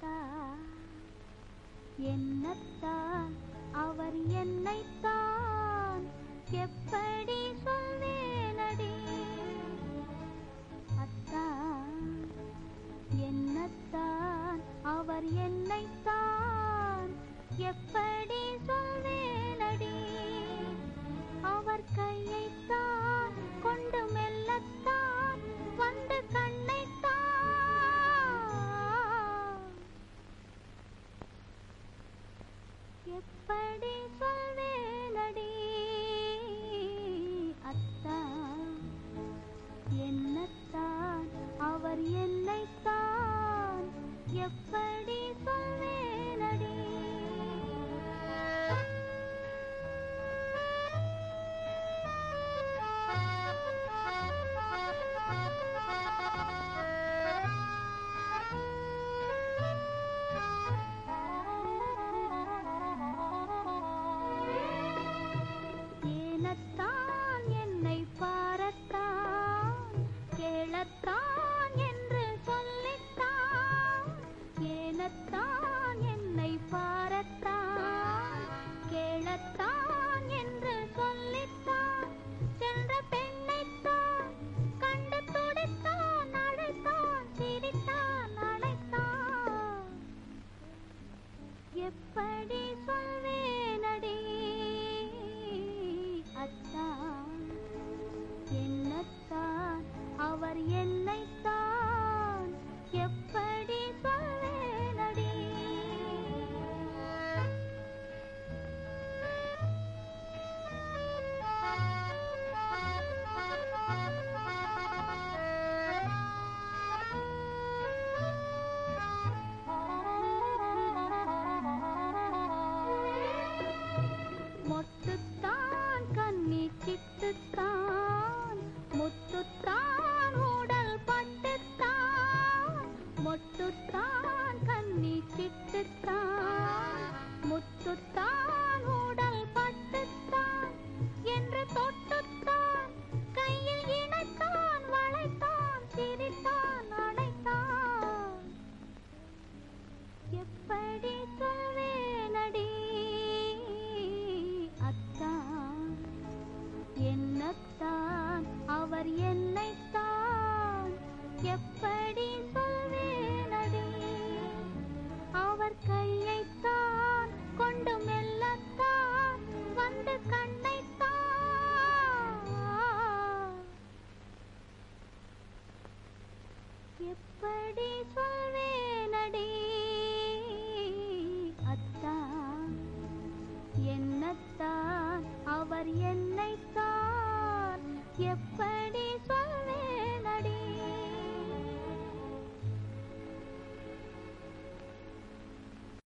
அத்தா என்னத்தான் அவர் என்னைத்தான் எப்படி சொல்வேனடி அத்தா என்னத்தான் அவர் என்னைத்தான் எப்படி சொல்வேனடி அவர் கையைத்தான் கொண்டு மெல்லத்தான் வந்து கண்ணைத்தான் எப்படி சொல்வேனடி அத்தா என்னத்தான் அவர் என்னைத்தான் எப்படி சொல்வேனடி ஏனத்தான் என்னை பாரத்தான் கேளத்தான் என்று சொல்லித்தான் ஏனத்தான் என்னை பாரத்தான் கேளத்தான் என்று சொல்லித்தான் சென்ற பெண்ணைத்தான் கண்டு துடித்தான் அழைத்தான் சிரித்தான் அழைத்தான் எப்படி சொல்வேனடி அத்தா என்னத்தான் அவர் என்னைத்தான் எப்படி சொல்வேனடி மொட்டுத்தான் கண்ணி சிட்டுத்தான் முத்துத்தான் உடல் பட்டுத்தான் மொட்டுத்தான் கண்ணி சிட்டுத்தான் முத்துத்தான் உடல் பட்டுத்தான் என்று தொட்டுத்தான் கையில் இணைத்தான் வளைத்தான் சிரித்தான் அழைத்தான் எப்படி சொல்வேனடி அத்தா என்னத்தான் அவர் என்னைத்தான் எப்படி சொல்வேனடி அவர் கையைத்தான் கொண்டு மெல்லத்தான் வந்து கண்ணைத்தான் எப்படி சொல்வேனடி அத்தா என்னத்தான் அவர் என்னைத்தான் எப்படி